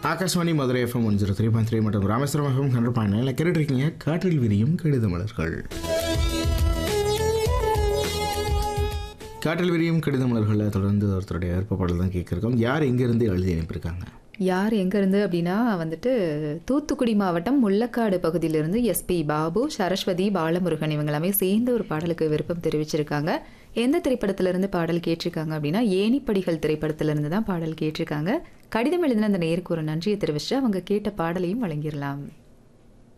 Akashvani Madurai FM one zero three point three மற்றும் Rameswaram FM hundred point நைனில் கேட்டுருக்கீங்க காற்றில் விரியும் கடித மலர்கள் காற்றில் விரியும் கடித மலர்களில் தொடர்ந்து ஒருத்தருடைய விருப்பப்பாடல் தான் கேட்குறோம் யார் எங்கேருந்து எழுதி அனுப்பியிருக்காங்க யார் எங்கேருந்து அப்படின்னா வந்துட்டு தூத்துக்குடி மாவட்டம் முள்ளக்காடு பகுதியிலிருந்து எஸ்பி பாபு சரஸ்வதி பாலமுருகன் இவங்க எல்லாமே சேர்ந்து ஒரு பாடலுக்கு விருப்பம் தெரிவிச்சிருக்காங்க எந்த திரைப்படத்திலிருந்து பாடல் கேட்டிருக்காங்க அப்படின்னா ஏணிப்படிகள் திரைப்படத்திலிருந்து தான் பாடல் கேட்டிருக்காங்க கடிதம் எழுதின அந்த நேருக்கு ஒரு நன்றியை தெரிவிச்சு அவங்க கேட்ட பாடலையும் வழங்கிடலாம்